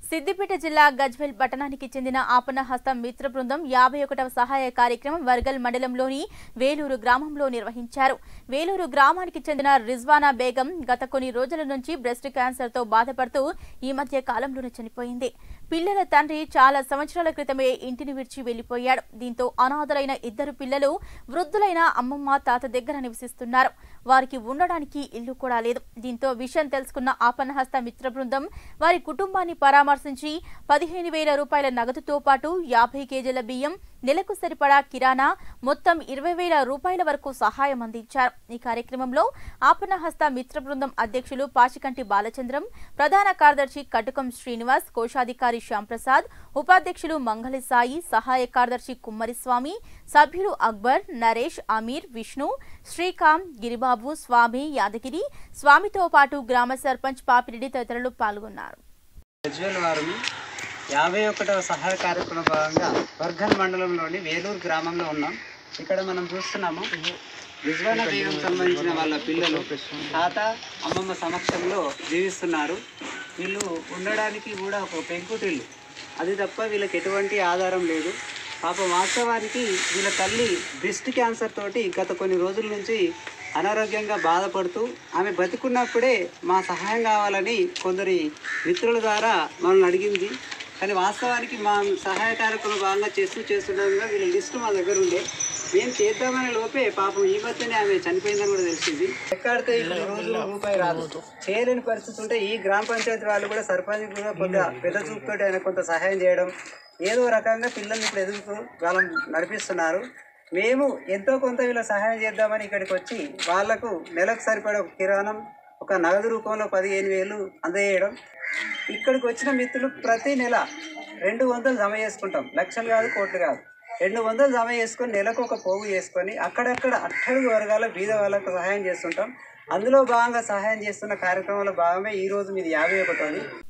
సిద్దిపేట జిల్లా గజ్వెల్ పట్టణానికి చెందిన ఆపన్న హస్తం మిత్ర బృందం యాభై ఒకటవ సహాయ కార్యక్రమం వర్గల్ మండలంలోని వేలూరు గ్రామంలో నిర్వహించారు వేలూరు గ్రామానికి చెందిన రిజ్వానా బేగం గత కొన్ని రోజుల నుంచి బ్రెస్ట్ క్యాన్సర్ తో బాధపడుతూ ఈ మధ్య కాలంలోనే చనిపోయింది పిల్లల తండ్రి చాలా సంవత్సరాల క్రితమే ఇంటిని విడిచి వెళ్లిపోయాడు దీంతో అనాథలైన ఇద్దరు పిల్లలు వృద్ధులైన అమ్మమ్మ తాత దగ్గర నివసిస్తున్నారు వారికి ఉండడానికి ఇల్లు కూడా లేదు దీంతో విషయం తెలుసుకున్న ఆపన్నహస్త మిత్ర బృందం వారి కుటుంబాన్ని పరామర్శించి పదిహేను వేల రూపాయల నగదుతో పాటు యాభై కేజీల బియ్యం నెలకు సరిపడా కిరాణా మొత్తం ఇరవై వేల రూపాయల వరకు సహాయం అందించారు ఈ కార్యక్రమంలో ఆపన్నహస్త మిత్ర బృందం అధ్యక్షులు పాచికంటి బాలచంద్రం ప్రధాన కార్యదర్శి కటుకం శ్రీనివాస్ కోశాధికారి శ్యాంప్రసాద్ ఉపాధ్యక్షులు మంగళి సాయి సహాయ కార్యదర్శి కుమ్మరిస్వామి సభ్యులు అక్బర్ నరేష్ అమీర్ విష్ణు శ్రీకాంత్ గిరిబాబు స్వామి యాదగిరి స్వామితో పాటు గ్రామ సర్పంచ్ పాపిరెడ్డి తదితరులు పాల్గొన్నారు గజ్వేల్ వారిని యాభై ఒకటవ సహాయ కార్యక్రమ భాగంగా వర్గల్ మండలంలోని వేలూరు గ్రామంలో ఉన్నాం ఇక్కడ మనం చూస్తున్నాము రిజ్వానా బేగం సంబంధించిన వాళ్ళ పిల్లలు తాత అమ్మమ్మ సమక్షంలో జీవిస్తున్నారు వీళ్ళు ఉండడానికి కూడా ఒక పెంకుటిల్లు అది తప్ప వీళ్ళకి ఎటువంటి ఆధారం లేదు పాపం వాస్తవానికి వీళ్ళ తల్లి బ్రెస్ట్ క్యాన్సర్ తోటి గత కొన్ని రోజుల నుంచి అనారోగ్యంగా బాధపడుతూ ఆమె బతికున్నప్పుడే మా సహాయం కావాలని కొందరి మిత్రుల ద్వారా మనల్ని అడిగింది కానీ వాస్తవానికి మా సహాయ కార్యక్రమం భాగంగా చేస్తూ చేస్తుండగా వీళ్ళ లిస్టు మా దగ్గర ఉండే మేము చేద్దామనే లోపే పాపం ఈ మధ్యనే ఆమె చనిపోయిందని కూడా తెలిసింది ఎక్కడితే ఇప్పుడు రోజులు రూపాయి రాదు చేయలేని పరిస్థితి ఉంటే ఈ గ్రామ పంచాయతీ వాళ్ళు కూడా సర్పంచ్ కూడా కొంత పెద్ద చూపుతోటి ఆయన కొంత సహాయం చేయడం ఏదో రకంగా పిల్లల్ని ఇప్పుడు ఎదుగుతూ కాలం నడిపిస్తున్నారు మేము ఎంతో కొంత వీళ్ళ సహాయం చేద్దామని ఇక్కడికి వచ్చి వాళ్లకు నెలకు సరిపడే ఒక కిరాణం ఒక నగదు రూపంలో పదిహేను వేలు అందజేయడం ఇక్కడికి వచ్చిన మిత్రులు ప్రతి నెల రెండు వందలు జమ చేసుకుంటాం లక్షలు కాదు కోట్లు కాదు రెండు వందలు జమ చేసుకొని నెలకు ఒక పోగు చేసుకొని అక్కడక్కడ అట్టడుగు వర్గాల బీద వాళ్ళకు సహాయం చేస్తుంటాం అందులో భాగంగా సహాయం చేస్తున్న కార్యక్రమంలో భాగమే ఈ రోజు మీది యాభై ఒకటోది